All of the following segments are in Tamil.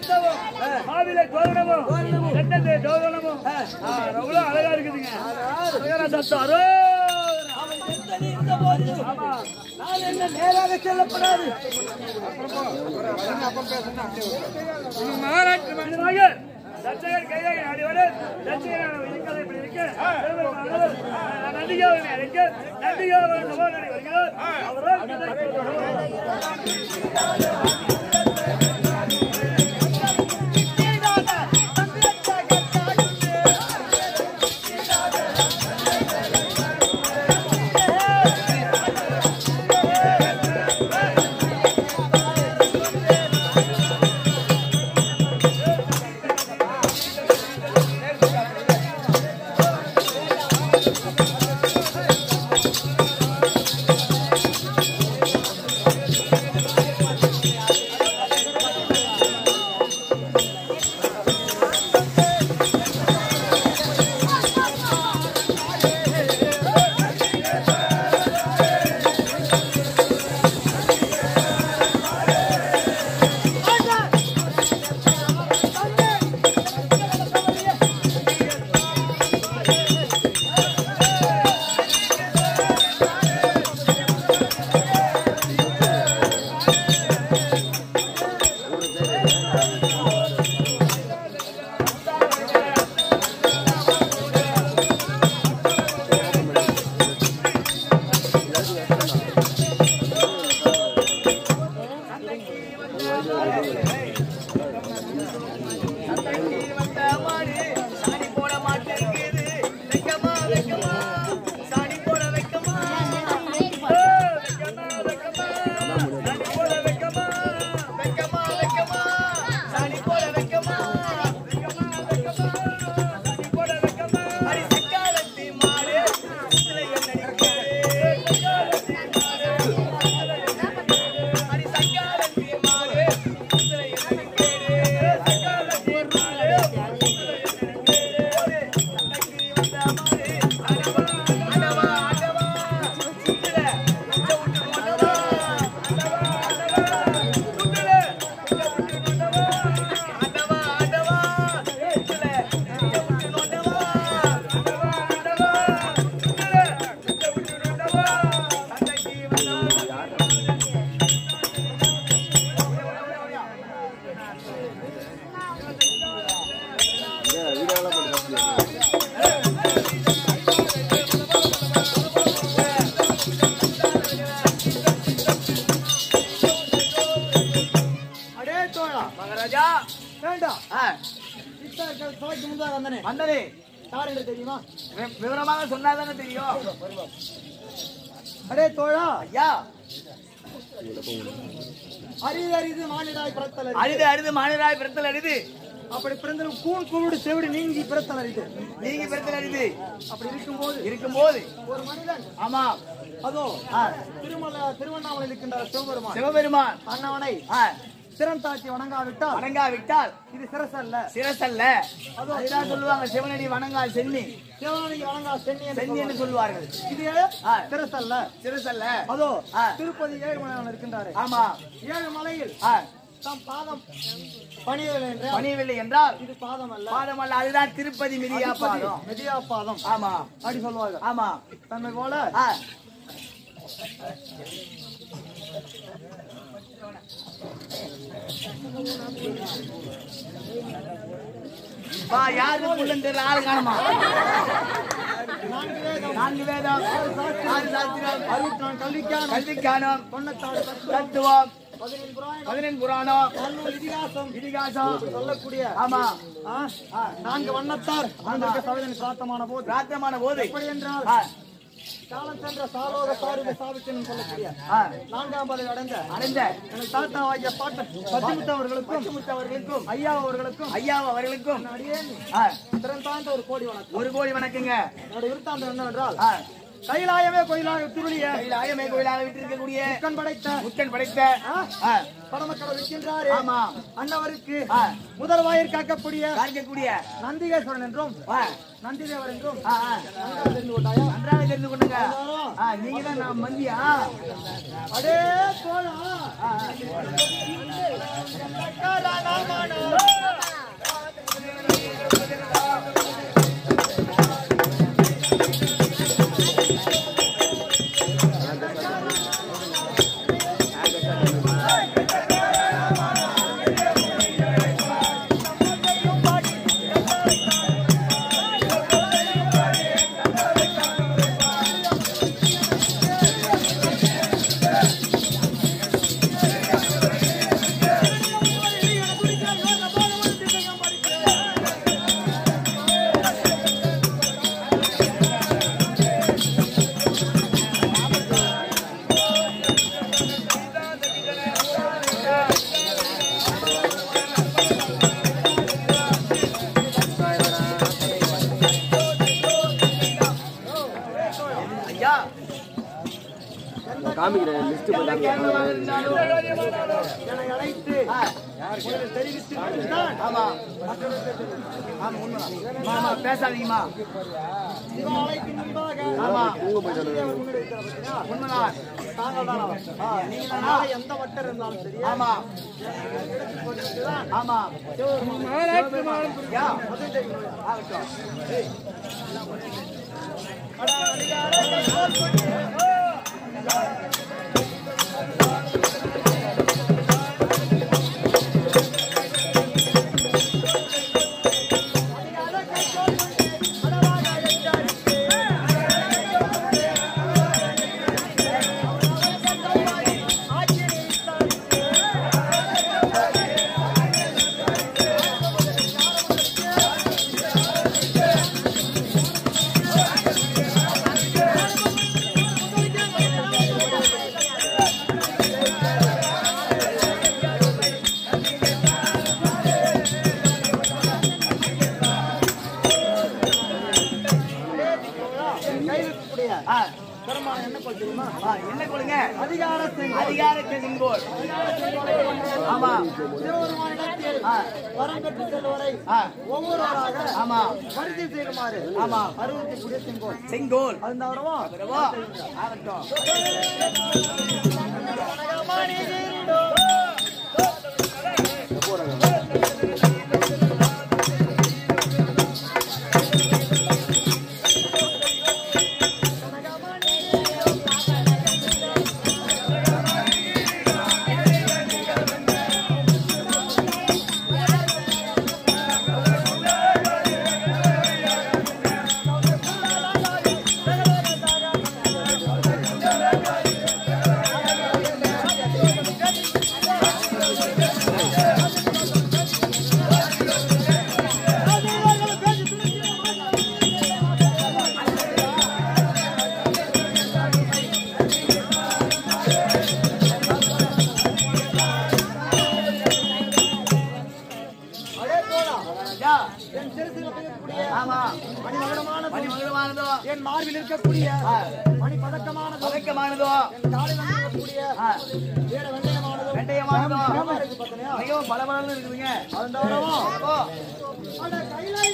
ரத்தமும் மாவிலை தோரணமும் ரெட்டத்தை தோரணமும் ஆ, அவ்வளவு அழகா இருக்குதுங்க அழகான சத்தம் அரோ அவன் எத்தனை இருந்த போது ஆமா நான் என்ன நேராக செல்லப்படாது மகாராஷ்டிர மனிதனாக தச்சகர் கையாக ஆடிவாரு தச்சகர் இருக்கிறது இப்படி இருக்கு பெருமாள் நந்திகாவை இருக்கு நந்திகாவை சபாநாடி வருகிறார் அவரால் அடே தோழா மகாராஜா வேண்டாம் ஆ, சித்தர்கள் சபைக்கு முன்பாக வந்தனே வந்தனே யார் என்று தெரியுமா வி- விவரமாக சொன்னாதானே தெரியும் அடே தோழா ஐயா அரிது அரிது மானிடாய் பிறத்தல் அரிது. அழுது அழுது மாநிலாய் பிறத்தல் அழுது அப்படி பிறந்தலும் கூண் கூடு செவிடு நீங்கி பிறத்தல் அரிது நீங்க பிறத்தல் அழுது அப்படி இருக்கும்போது இருக்கும்போது ஒரு மனிதன் ஆமா அதோ ஆ, திருமல திருவண்ணாமலையில் இருக்கின்ற சிவபெருமான் சிவபெருமான் அண்ணவனை ஆ, சிரம் தாக்கி வணங்காவிட்டால் வணங்காவிட்டால் இது சிரசல்ல சிரசல்ல அதுதான் சொல்லுவாங்க சிவனடி வணங்கா சென்னி சிவனுக்கு வணங்கா சென்னி என்று சென்னி என்று சொல்வார்கள். சொல்லுவார்கள் இது ஆ. சிரசல்ல சிரசல்ல அதோ ஆ. திருப்பதி ஏழுமலையான் இருக்கின்றாரு ஆமா ஏழு மலையில் ஆ, தாம் பாதம் பணியவில்லை என்றால் பணியவில்லை என்றால் இது பாதம் அல்ல பாதமல்ல அதுதான் திருப்பதி மிதியா பாதம் மெதியா பாதம் ஆமா அப்படி சொல்வார்கள் ஆமா தன்னை போல ஆ, வா யாரு புள்ளன் தெரியல ஆளு காணுமா நான்கு வேதம் நான்கு வேதம் ஆறு சாஸ்திரம் அறுபத்தி நான்கு கல்விக்கான கல்விக்கானம் தொண்ணூத்தாறு தத்துவம் தத்துவம் பதினேழு புராணம் பதினெண் புராணம் பன்னூறு இதிகாசம் இதிகாசம் சொல்லக்கூடிய ஆமா ஆ, நான்கு வண்ணத்தார் அந்த சபையின் பிரார்த்தமான போது பிரார்த்தமான போது எப்படி என்றால் ஆ, காலம் சென்ற சாலோக சாருக சாவித்தின் சொல்லக்கூடிய ஆ, நான்காம் பதவி அடைந்த அடைந்த எனக்கு தாத்தாவாகிய பாட்டன் பத்திமுத்து அவர்களுக்கும் பசுமுத்து அவர்களுக்கும் ஐயா அவர்களுக்கும் ஐயா அவர்களுக்கும் அடியேன் ஆ, திறன் தாழ்ந்த ஒரு கோடி வணக்கம் ஒரு கோடி வணக்கங்க என்னுடைய விருத்தாந்தம் என்னவென்றால் ஆ, கைலாயமே கோயிலாக திருளிய கைலாயமே கோயிலாக விட்டிருக்கக்கூடிய முக்கன் படைத்த முக்கன் படைத்த ஆ, ஆ, பரமக்கடவுள் இருக்கின்றாரே ஆமா அன்னவருக்கு ஆ. முதல் வாயிற் காக்கக்கூடிய காக்கக்கூடிய நந்திகேஸ்வரன் என்றும் ஆ, நந்திதேவர் என்றும் ஆ, ஆ, நன்றாக தெரிந்து கொண்டாயா நன்றாக தெரிந்து கொண்டுங்க ஆ, நீங்க தான் நான் மந்தியா அடே போனா ஆ, ஆ. எந்த கேரளமாக இருந்தாலும் என்னை அழைத்து உங்களுக்கு தெரிவித்து விட்டுதான் ஆமா ஆமா உண்மைதான் ஆமா பேசாதீங்கம்மா சிவா அழைக்கும் முன்பாக ஆமா பத்திரிகை அவர் முன்னாடி வைத்தார் பார்த்தீங்களா? உண்மைதான் தாங்கள் தான் அவர். ஆ, நீங்க தான் நாளை எந்த வட்டர் இருந்தாலும் சரி ஆமா ஆமா யா ஆகட்டும் கைவிடக்கூடிய ஆ, பெருமாள் என்ன கொள் தெரியுமா ஆ, என்ன கொடுங்க அதிகாரத்தை அதிகாரத்தை செங்கோல் ஆமா சிவபெருமானிடத்தில் ஆ, வரம் பெற்று செல்வரை ஆ, ஒவ்வொருவராக ஆமா வரிசை செய்யுமாறு ஆமா அறுபத்தி கூடிய செங்கோல் செங்கோல் அது தவிரவா வரவா? ஆகட்டும் அதே போல யா, என் சிறுசில் இருக்கக்கூடிய ஆமா மணிமகுடமான மணிமகுடமானதோ என் மார்பில் இருக்கக்கூடிய ஆ, மணி பதக்கமானது பதக்கமானதோ என் காலில் இருக்கக்கூடிய ஆ, வீர வெண்டையமானது வெண்டையமானதோ ஏமா இருக்கு பார்த்தனையா மிகவும் பலபலன்னு இருக்குதுங்க அது தவிரவா ஓ, அட கையிலேயே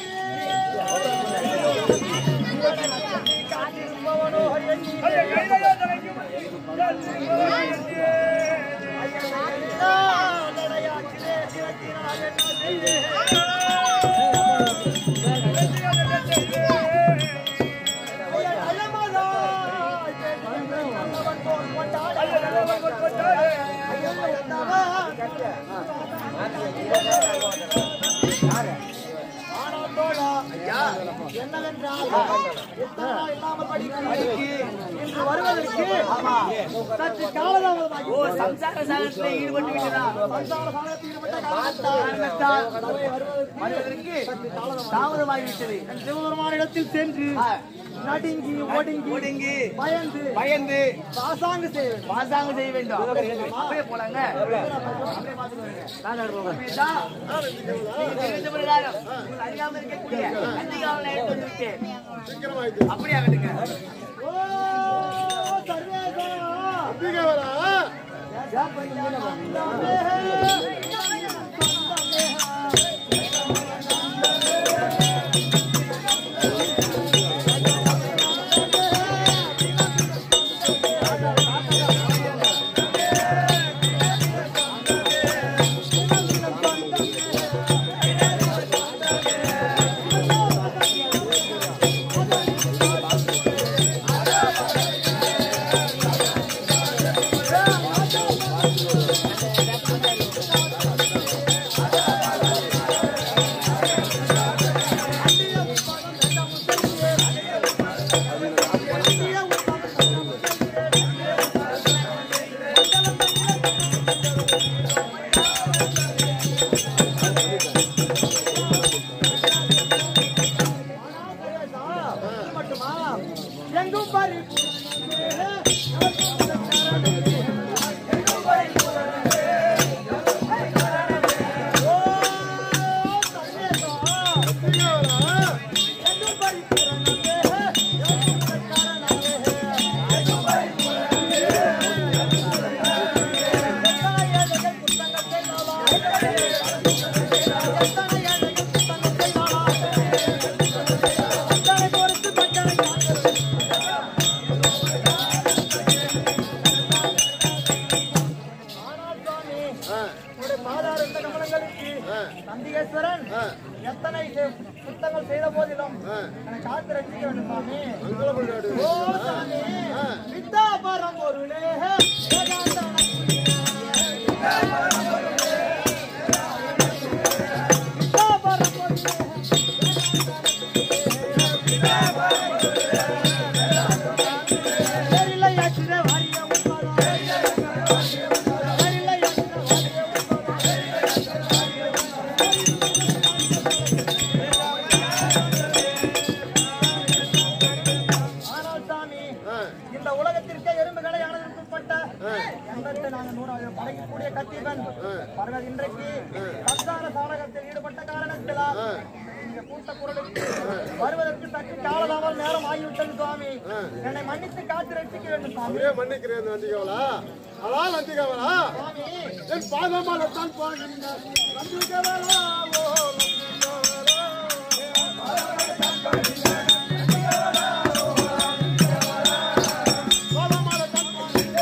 என்னவென்றால் எத்தனை நாள் இல்லாமல் படிக்கு இன்று வருவதற்கு ஆமா சற்று காலதாமதமாகி ஓ சம்சார சாகரத்தில் ஈடுபட்டு விட்டதா சம்சார சாகரத்தில் ஈடுபட்ட காரணத்தால் காரணத்தால் சபை வருவதற்கு வருவதற்கு தாமதமாகிவிட்டது சிவபெருமானிடத்தில் சென்று ஆ, நடுங்கி ஒடுங்கி ஒடுங்கி பயந்து பயந்து பாசாங்கு செய்ய வேண்டும் பாசாங்கம் செய்ய வேண்டும் அப்படியே போலாங்க அப்படியே பார்த்துட்டு வாங்க. அப்படியேதா? நீங்க தெரிவித்த பிரகாரம் உங்கள் அறியாமல் இருக்கக்கூடிய கன்னிகாவலை எடுத்து வந்து விட்டேன். அப்படியே ஆகட்டுங்க. ஓ சர்வேசா ஆ நந்திகேஸ்வரன் ஆ. எத்தனை செ- குத்தங்கள் செய்த போதிலும் ஆ. என்னை காத்து ரசிக்க வேண்டும் சாமி மங்களம் நாடு ஓ சாமி வித்தா பரம்பொருளே வேதாந்தன வித்தா பரம்பொருளே சரியில்லை அச்சுத வாரிய உட்பட சரியில்லை அச்சுத வாரிய உட்பட ஆனால் சாமி ஆ, இந்த உலகத்திற்கே எறும்புகளை அனதற்குட்பட்ட ஆ. எண்பத்தி நான்கு நூறாக படைக்கக்கூடிய கத்திபன் ஆ. அவர்கள் இன்றைக்கு சத்தான சாதகத்தில் ஈடுபட்ட காரணத்தினால் இந்த கூட்ட குரலுக்கு வருவதற்கு சற்று காலதாமல் நேரம் ஆகிவிட்டது சுவாமி என்னை மன்னித்து காத்து ரசிக்க வேண்டும் சுவாமி அப்படியே மன்னிக்கிறேன் நந்திகவலா அலா நந்திகவலா சுவாமி என் பாதமாலத்தான் போகின்ற நந்திகவலா ஓ பாதமாலத்தான் போகின்ற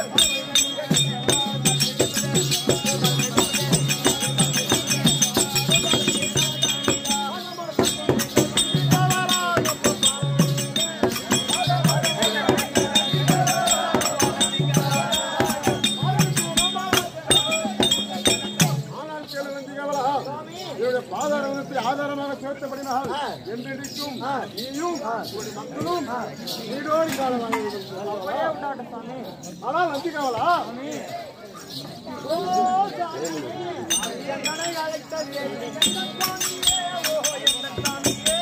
ஆனால் கேளு நந்திகவலா என்னுடைய பாதாரத்தை ஆதாரமாக சேர்த்தபடினால் என்றென்றைக்கும் நீயும் உன்னுடைய மக்களும் நீடோடி காலமாக இருக்கும். அப்படியே உண்டாகட்டும் சுவாமி ஆனால் நந்திகவலா ஓ சாமி என்னை அழைத்தது எந்த சாமியே ஓ எந்த சாமியே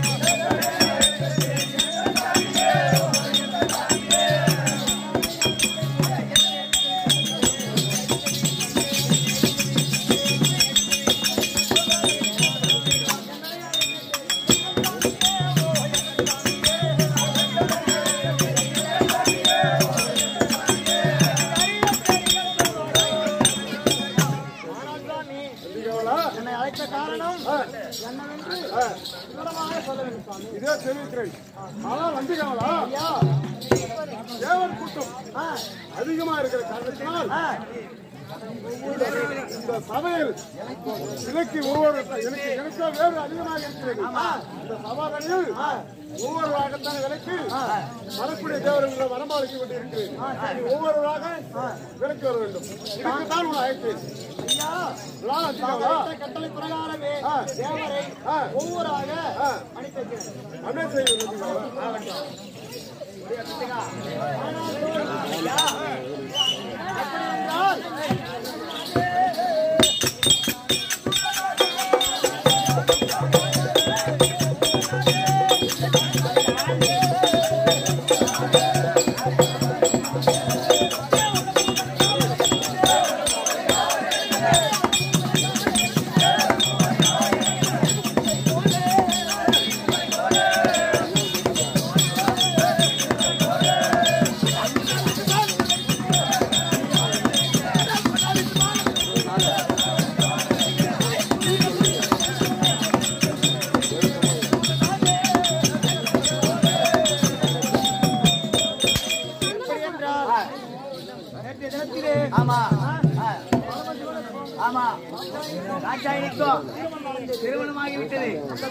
ஆனால் சுவாமி நந்திகவலா என்னை அழைத்த காரணம் ஆ, என்னவென்று ஆ, விவரமாக சொல்ல வேண்டும் சுவாமி இதே தெரிவிக்கிறேன் ஆனால் நந்திகவலா ஐயா தேவர் கூட்டம் ஆ, அதிகமா இருக்கிற காரணத்தினால் ஆ, இந்த சபையில் எனக்கு ஒவ்வொரு எனக்கு எனக்கு வேறு அதிகமாக இருக்கிறது இந்த சபாதனில் ஒவ்வொருவராகத்தான் விலைக்கு வரக்கூடிய தேவர்கள் வரம்பாளிக்கு கொண்டு இருக்கிறேன் ஒவ்வொருவராக விலைக்கு வர வேண்டும் இதுக்குத்தான் உங்களை அழைத்தேன் ஐயா நான் அதிகமா இந்த கட்டளை பிரகாரமே ஆ. தேவரை ஆ. ஒவ்வொருவராக ஆ. அனுப்பி வைக்கிறேன் அப்படியே செய்ய அப்படி என்றால் எப்படி என்றால் நேற்றைய தினத்திலே ஆமா ஆ. ஆமா ராஜாயினிக்கும் திருமணமாகி விட்டது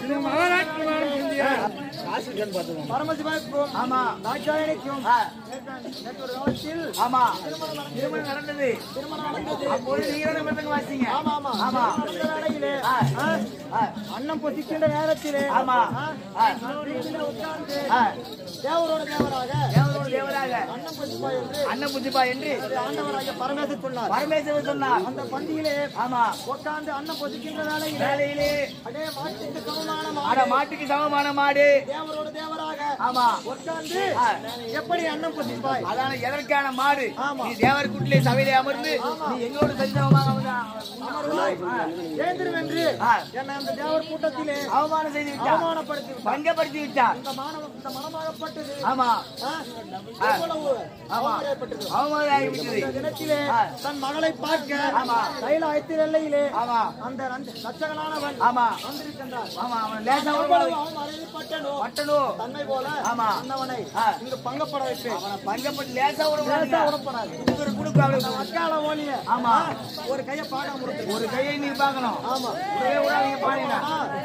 பரமசிவாய்க்கும் ஆமா தாட்சாயணிக்கும் ஆ. நேற்று ஒரு காலத்தில் ஆமா திருமணம் நடந்தது திருமணம் நடந்தது அப்பொழுது நீங்க தான் மிருதங்க வாசிங்க ஆமா ஆமா ஆமா நடந்த வேளையிலே ஆ. ஆ, ஆ. அன்னம் பொசிக்கின்ற நேரத்திலே ஆமா. ஆ, ஆ. நான் வீட்டிலே உட்கார்ந்து ஆ. தேவரோட தேவராக தேவரோடு தேவராக அன்னம் பொசிப்பா என்று அன்ன புத்திப்பா என்று ஒரு ஆண்டவராகிய பரமேசர் சொன்னார் பரமேஸ்வரர் சொன்னார் அந்த பந்தியிலே ஆமா உட்கார்ந்து அன்னம் பொசிக்கின்ற வேளையிலே வேலையிலே அடே மாட்டுக்கு சமமான ஆட மாடு மாட்டுக்கு சமமான மாடு தேவரோட தேவராக ஆமா உட்கார்ந்து ஆ. எப்படி அன்னம் பொசிப்பாய் அதான எதற்கான மாடு ஆமா. நீ தேவர் கூட்டிலே சபையிலே அமர்ந்து நீ எங்களோட சரிசமமாக அமர்வாய் எழுந்திருவென்று ஆ. என்னை அந்த தேவர் கூட்டத்திலே அவமானம் செய்து விட்டார் அவமானப்படுத்தி விட்டார். பங்கப்படுத்தி விட்டார் இந்த மாணவ இந்த மனமாகப்பட்டது ஆமா ஆ, எவ்வளவு ஆமா அவமானப்பட்டது. அவமானம் ஆகிவிட்டது இந்த தினத்திலே ஆ. தன் மகளை பார்க்க ஆமா. கையில எல்லையிலே ஆமா அந்த ரஞ்ச- ரட்சகனானவன் ஆமா வந்திருக்கின்றார் ஆமா அவன் லேசா எவ்வளவு அவன் அறையில் பட்டனோ பட்டனோ தன்னை போல இருக்கிறான்ல ஆமா. அண்ணவனை ஆ. இங்க பங்கப்பட வைப்பேன் அவனை பங்கப்பட்டு லேசா லேசா விடக்கூடாது உடப்படாது குடுக்குற குடுக்கு அவளுக்கு அக்கால ஓனிய ஆமா. ஒரு கைய பார்க்க முடியாது ஒரு கையை நீ பார்க்கணும் ஆமா ஒரே விடாதீங்க பாருங்க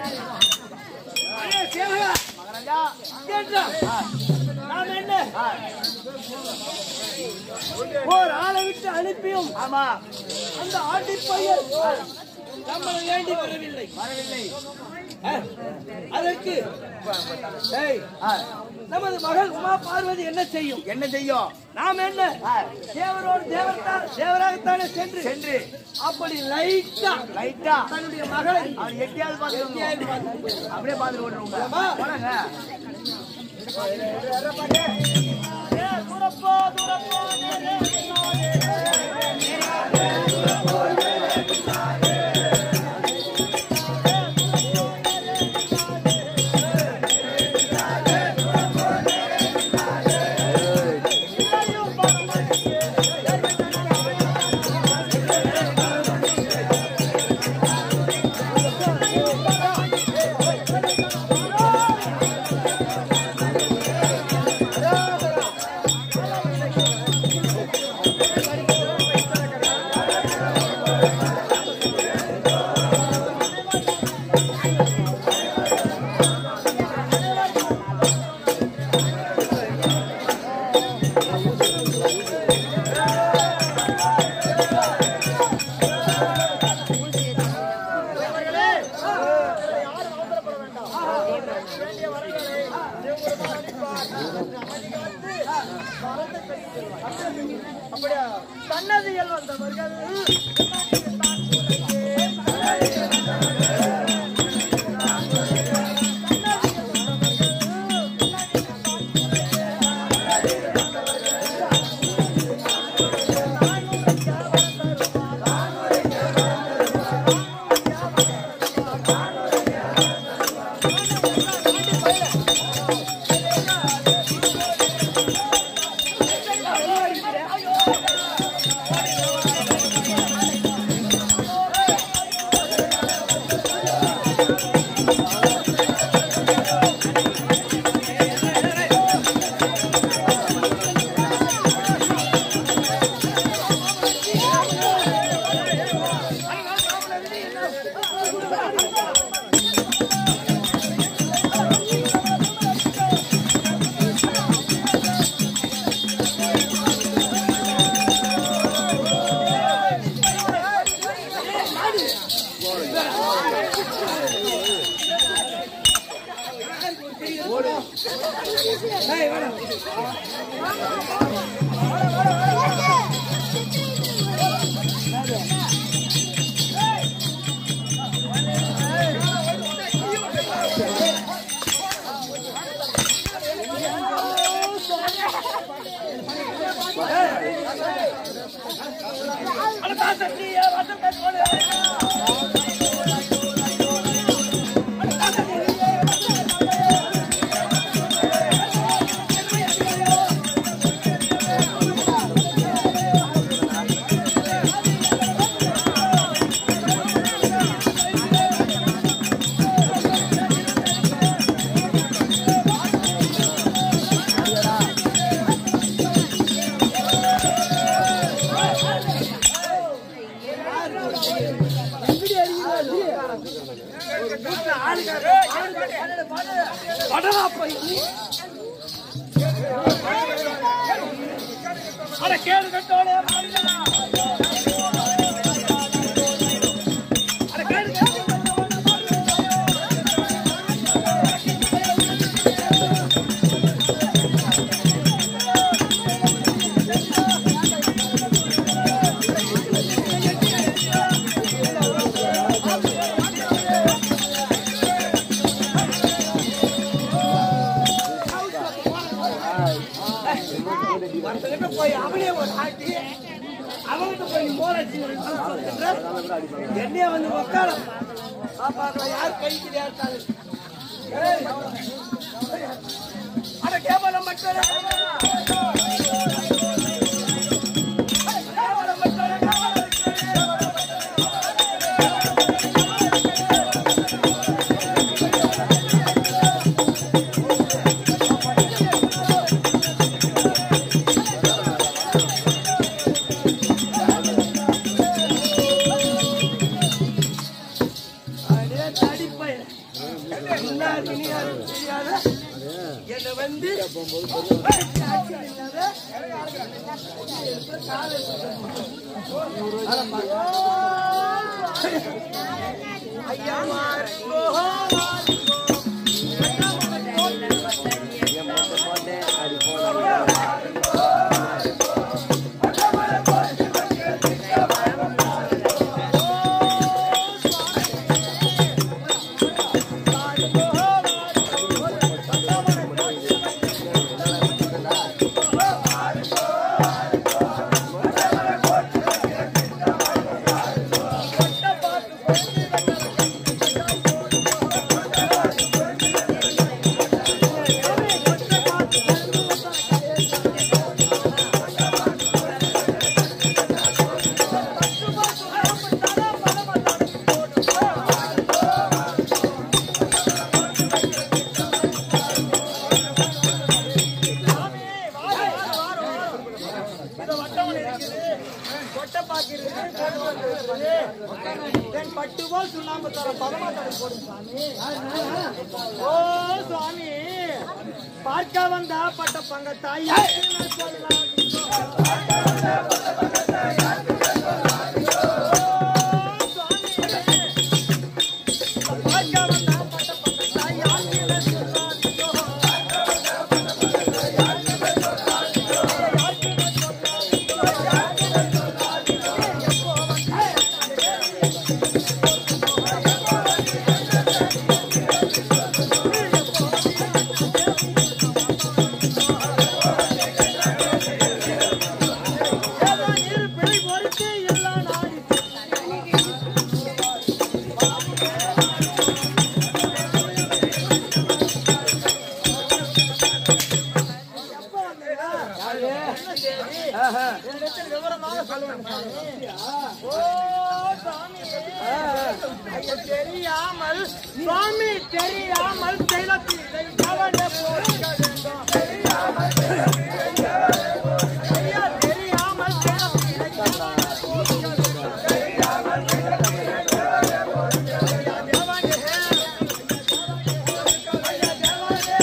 மகாராஜா கேட்டா நாம என்ன ஆ, ஒரு ஆளை விட்டு அனுப்பியும் ஆமா அந்த ஆட்டி பையன் நம்மளை வேண்டி வரவில்லை வரவில்லை அதற்கு ஏய், ஆ, நமது மகள் உமா பார்வதி என்ன செய்யும் என்ன செய்யும் நாம் என்ன ஆ, தேவரோடு தேவர்தான் தேவராகத்தானே சென்று சென்று அப்படி லைட்டா லைட்டா தன்னுடைய மகளை அவன் எட்டியாவது பார்த்து அப்படியே பார்த்துட்டு ஓட்டுருங்க ஆமா. போனாங்க ஏ, தூரப்போ, தூரப்போ, நேரே, நேரே. அப்படியா சன்னதியில் வந்தவர்கள் படலா போய் அட கேடு கட்டோட ஒருத்தங்கிட்ட போய் அவனே ஒரு ஆட்டி அவன்கிட்ட போய் நீ மோலாச்சி என்னைய வந்து உக்கார பாப்பாக்கலாம் யார் கைக்கு யாருக்காது அட கேவலம் மக்களே கேவலம் மக்களே கேவலம் மக்களே இப்ப என்ன தெரியாது தெரியாத என்னை வந்து ஐயா மாறுங்கோ என் பட்டு போல் சுண்ணாம்பு தர பதமாட்டை போடும் சாமி ஓ சுவாமி பார்க்க வந்த பட்ட பங்க தாய் பிழை பொறுத்து எல்லா நாடி என்னிடத்தில் விவரமாக சொல்லுவேன் சாமி. ஓ சாமி ஐயா, தெரியாமல் சுவாமி தெரியாமல் தைலத்தில் இதை கவலை போடுக வேண்டும். ஐயா, தெரியாமல் தைலத்தில் இதை கவலை போடுக வேண்டும். ஐயா, தேவனே. ஐயா, தேவனே.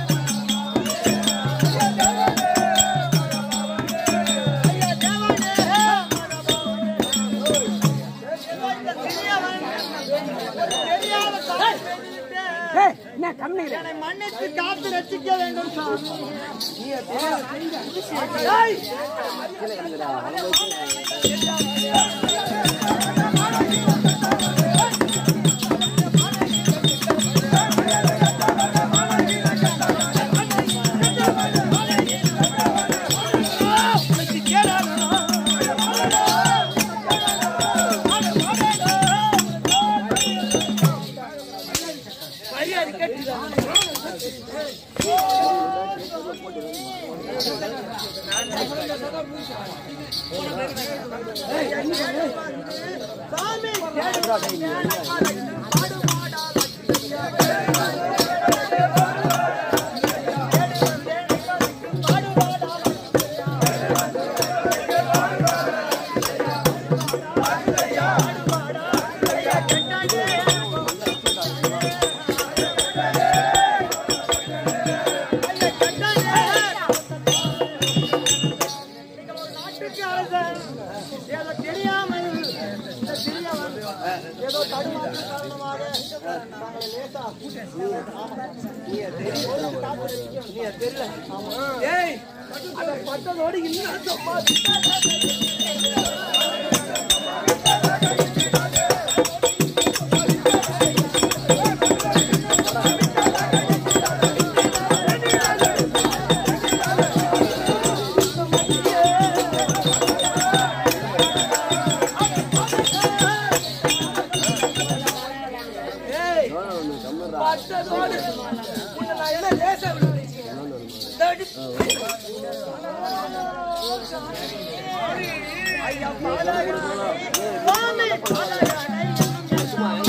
என்னை மன்னித்து காத்து ரசிக்க வேண்டும் சாமி ஏய்! மரியாதை கட்டுதான் சாமி நாட்டுக்கு அரசன் ஏதோ தெரியாமல் இந்த சிறியவன் ஏதோ தடுமாற்ற காரணமாக தாங்களை லேசா ஏய் அதை பட்டதோடு இன்னும் சம்பாதி ஏய் பட்டதோடு உன்னை நான் என்ன லேசா விடுவேன் ஐயா பாலாயா சுவாமி பாலாயா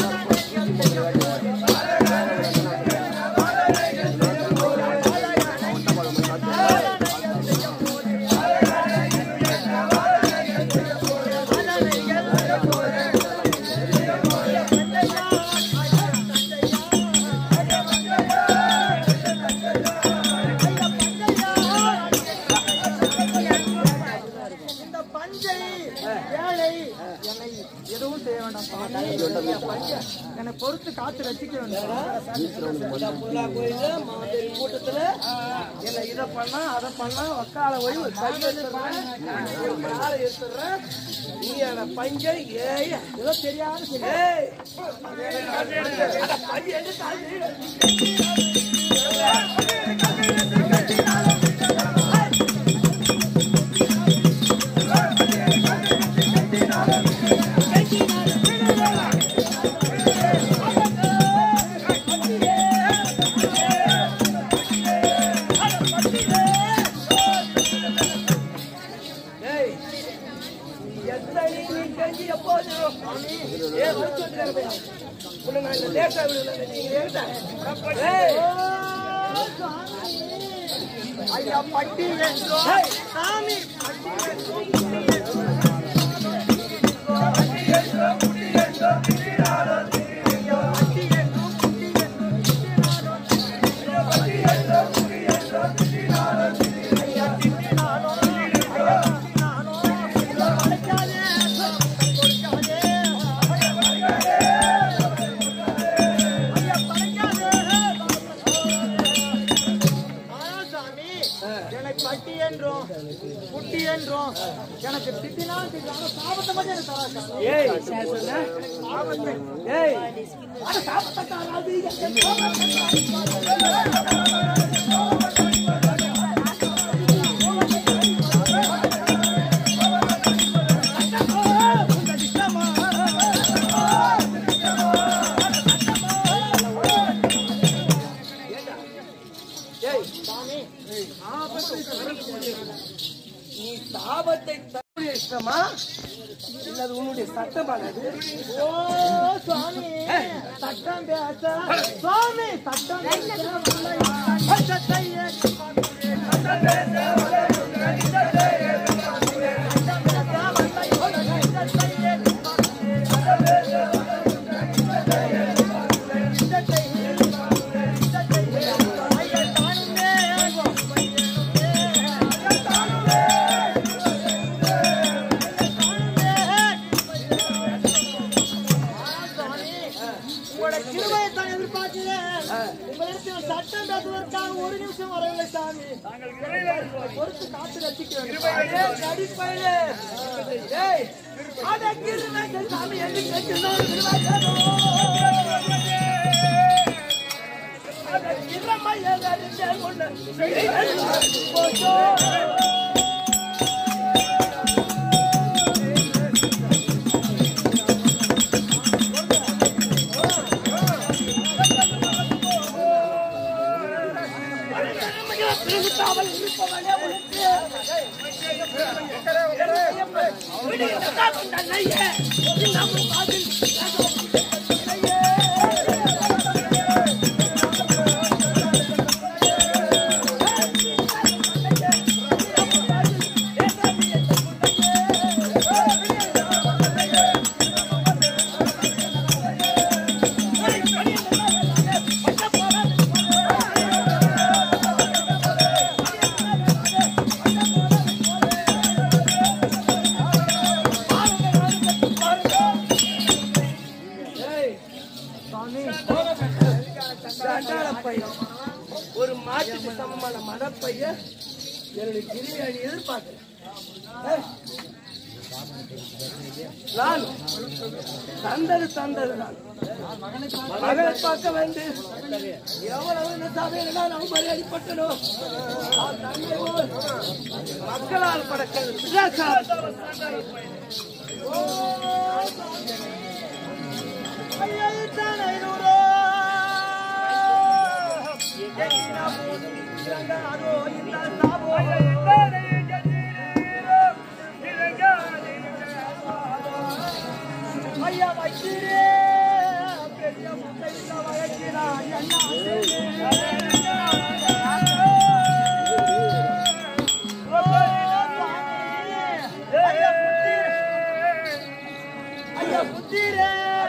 பொறுத்து காத்து ரசிக்க வேண்டும் புல்லா கோயில்ல மாதேவி கூட்டத்துல என்ன இதை பண்ணா அதை பண்ணா வக்கால போய் ஒரு கை எடுத்துறேன் ஒரு காலை எடுத்துறேன் நீ என்ன பஞ்ச ஏய் ஏதோ தெரியாத சரி ஏய் அட பஞ்ச எடுத்து ஏய் எத்தனை நீ கஞ்சி எப்போது ஏ வச்சு வந்துருக்க உன்னை நான் இந்த லேட்டா விடுவேன் நீங்க லேட்டா ஏய் ஐயா பட்டி என்றோம் ஏய் சாமி ஆனால் சாமி எனக்கு பட்டி என்றும் குட்டி என்றும் எனக்கு திட்டினால் திட்டாம சாபத்தை மட்டும் எனக்கு தரா சாமி ஏய் என்ன சொன்ன சாபத்தை ஏய் அட சாபத்தை தராது ஏய் சாமி நீ சாபத்தை தன்னுடைய இஷ்டமா இல்ல அது உன்னுடைய சட்டமானது ஓ சுவாமி சட்டம் பேச சுவாமி சட்டம் பேச சட்டத்தை உங்களோட கிருபையை தான் எதிர்பார்க்கிறேன் உங்களிடத்தில் சட்டம் பேசுவதற்காக ஒரு நிமிஷம் வரவில்லை சாமி பொறுத்து காத்து ரசிக்க வேண்டும் அடிப்படையிலே ஏய் அட கிருமை சாமி என்று கேட்கிறோம் அட கிரமை எதறிஞ்ச கொண்டு போச்சோ சண்டாள பையன் ஒரு மாட்டுக்கு சமமான மடப்பையன் என்னுடைய கிரியாணி எதிர்பார்க்கிறேன் ஏய், நான் தந்தது தந்தது நான் மகளை பார்க்க வந்து எவ்வளவு இந்த சபையில நான் அவமரியாதைப்பட்டனோ அவன் தந்தை போல் மக்களால் படக்கிறது பிசாசால். ஐயா வைக்கிறே பெரிய முட்டையில வயக்கிறான் என்ன ஐயா புத்தீரே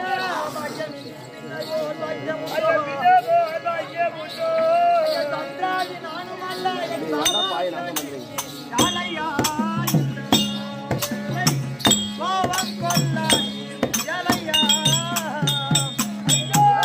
தந்தாதி நானும் அல்ல என் யானையா கோவம் கொள்ள எலையா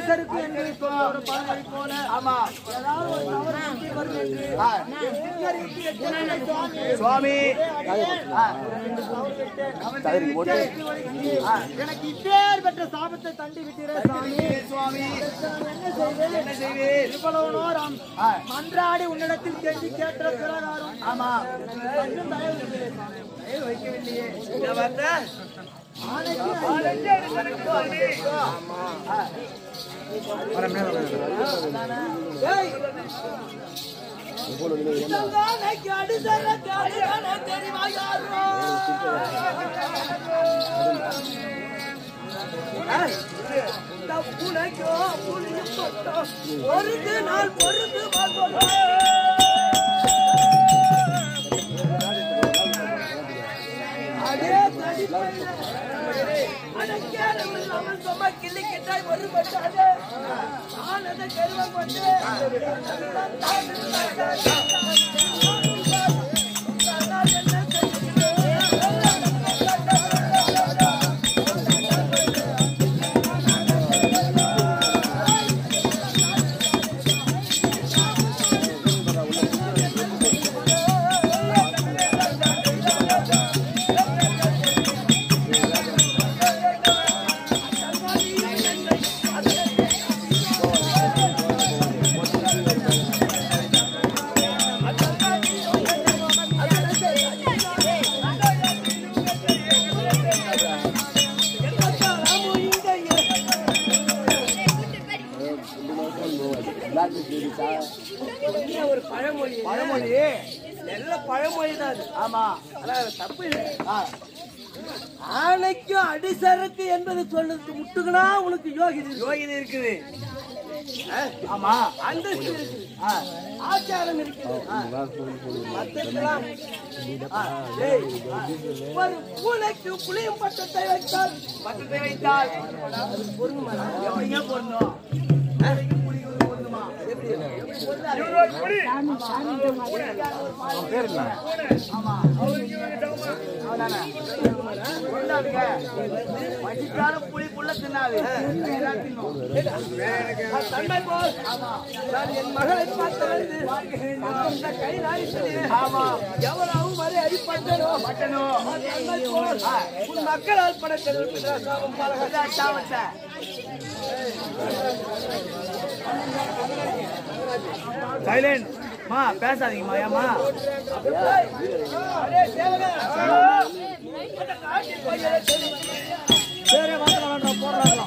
அடிசருக்கு என்று சொல்ல ஒரு பழமொழி போல ஆமா ஏதாவது ஒரு தவறு சுற்றி வரும் என்று ஆ. என் சித்தருக்கு எச்சரிக்கை சுவாமி. சுவாமி அடியேன் ஆ. ரெண்டு தவறு விட்டேன். அவன் தெரிவிக்க எட்டு வழிக்கு எனக்கு இப்பேற்பட்ட சாபத்தை தண்டி விட்டீரே சாமி சுவாமி நான் என்ன செய்வேன் என்ன செய்வீர் இவ்வளவு நேரம் ஆ. மன்றாடி உன்னிடத்தில் கேட்டு கேட்ட பிரகாரம் ஆமா கொஞ்சம் தயவு செய்கிறேன் சாமி. தயவு வைக்கவில்லையே இந்த வார்த்தை ஆணைக்கு ஏய். இதங்கானைக்கு அடிசர காளியான தெரிவா யாரோ? ஏய், இந்த புனைக்கோ புளியும் பட்டோ, பொறுத்து நாள் பொறுத்து வாழ்வோம். அடே தடிப்பைய, அடக்கியானவன் அவன் சும்மா கிள்ளிக்கிட்டாய் ஒருபட்டாலே, நான் அதை கருவம் கொண்டு, ஒரு பழமொழி பழமொழி நல்ல பழமொழி தான் அது ஆமா ஆனா அது தப்பு இல்லை ஆ, ஆணைக்கும் அடிசரக்கு என்பது சொல்றதுக்கு முட்டுகளா உனக்கு யோகிதை யோகிதை இருக்குது ஆ, ஆமா அந்தஸ்து இருக்கு ஆ, ஆச்சாரம் இருக்குது ஆ. மத்ததெல்லாம் ஆ, ஏய், ஆ, ஒரு பூனைக்கு புளியும் பட்டத்தை வைத்தால் பக்கத்தை வைத்தால் எப்படிங்க பொருந்தும் ஆ? பொருந்துமா? எப்படி? இவரோட குடி. ஆமா அவதானே? பொருந்தாதுங்க. பசித்தாலும் புளி புள்ள தின்னாது எல்லாம் தின்னும். அது தன்மை போல் நான் என் மகளை பார்த்து வந்து அந்த கை நாரிசனே ஆமா எவராவும் வரை அடிப்பட்டனோ பட்டனோ தன்மை போல் உன் மக்களால் படைத்த சாபம் பலக இதான் சாவத்தை. சைலண்ட் மா பேசாதீங்கம்மா ஏம்மா அரே சேவகா அந்த காட்டில் போய் எதை சொல்லி வேற வாங்க போடுறாங்களா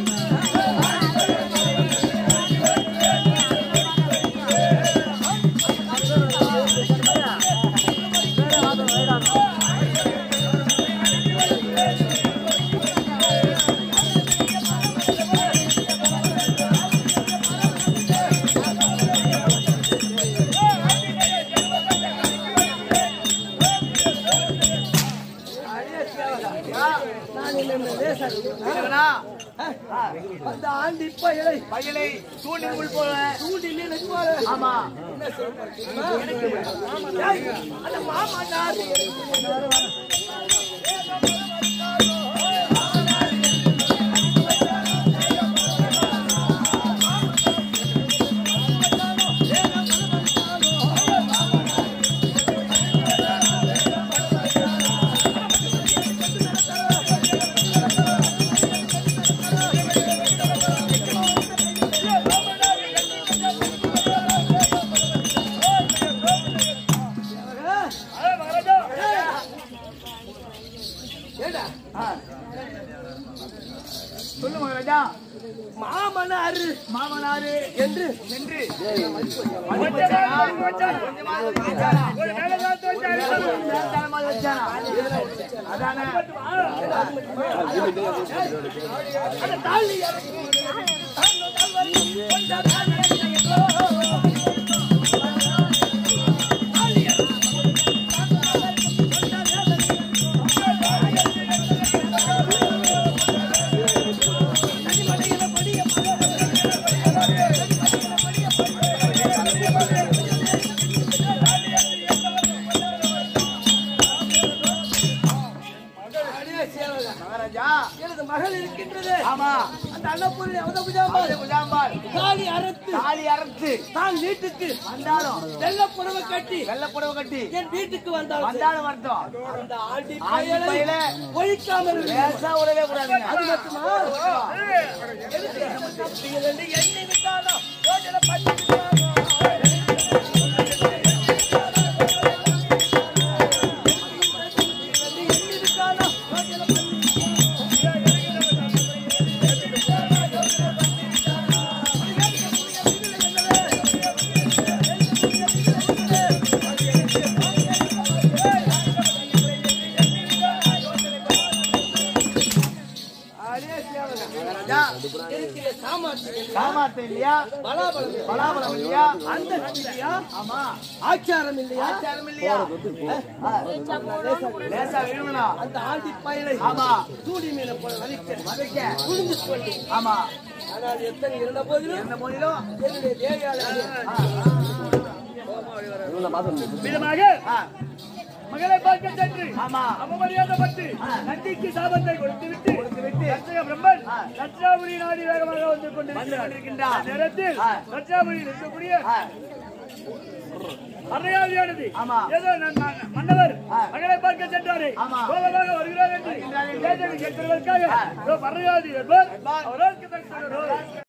நான் என்ன லேசாக என்னங்கண்ணா? ஆ, அந்த ஆண்டி பயலை பையனை தூண்டில் உள் போல தூண்டிலே வைப்பாரு ஆமா ஏய், அந்த மாமாண்டார் அட மகாராஜா. ஏடா ஆ. சொல்லு மகாராஜா மாமனார் மாமனாரு என்று என்று கொஞ்சமா இருந்து வச்சானா? கொஞ்சமாவது வச்சானா? ஒரு மேல காத்து வச்சானா? நேரத்தானமாவது வச்சானா? அதானே அந்த தாலி இறக்கி தாங்க தாழ்வரி கொஞ்சம் தாங்க மகாராஜா மகாராஜா எனது மகள் இருக்கின்றது ஆமா அந்த அன்னபூரி அவதபுரி தாலி அறுத்து தாலி அறுத்து தான் வீட்டுக்கு வந்தாலும் வெள்ள புடவை கட்டி வெள்ளை புடவை கட்டி என் வீட்டுக்கு வந்தாலும் வந்தாலும் வரட்டும் அந்த ஆண்டி ஆண்டி பயலை பயலை ஒழிக்காமல் இருக்கு லேசா விடவே கூடாதுங்க அது மட்டுமா எண்ணி விட்டாலும் யோசனை பண்ணி இருக்கிற சாமர்த்தியம் சாமார்த்தம் இல்லையா பலாபலம் பலாபலம் இல்லையா அந்த இல்லையா ஆமா ஆச்சாரம் இல்லையா ஆச்சாரம் இல்லையா ஆ. லேசா விழுவணும் அந்த ஆண்டி பயலை ஆமா தூடி மீனை போல வலிக்க மதிக்க புரிந்து கொண்டு ஆமா ஆனால் எத்தனை இருந்த போதிலும் எந்த போதிலும் என்னுடைய தேவையாளர் விதமாக ஆ, மகளை பார்க்க சென்று ஆமா அவமரியாதைப்பட்டு நந்திக்கு சாபத்தை கொடுத்து விட்டு விட்டு. தட்சக பிரம்மன் தட்சாபுரி நாடி வேகமாக வந்து கொண்டிருக்கிறார் கொண்டிருக்கின்றார். அந்த நேரத்தில் ஆ. தட்சாபுரியில் இருக்கக்கூடிய ஆ, அரையாதியானது ஆமா. ஏதோ நன் ம- மன்னவர் ஆ. மகளை பார்க்க சென்றாரே ஆமா. கோபமாக வருகிறார் என்று கேட்டதை கேட்பதற்காக மறையாதி என்பவர் அவருக்கு தன்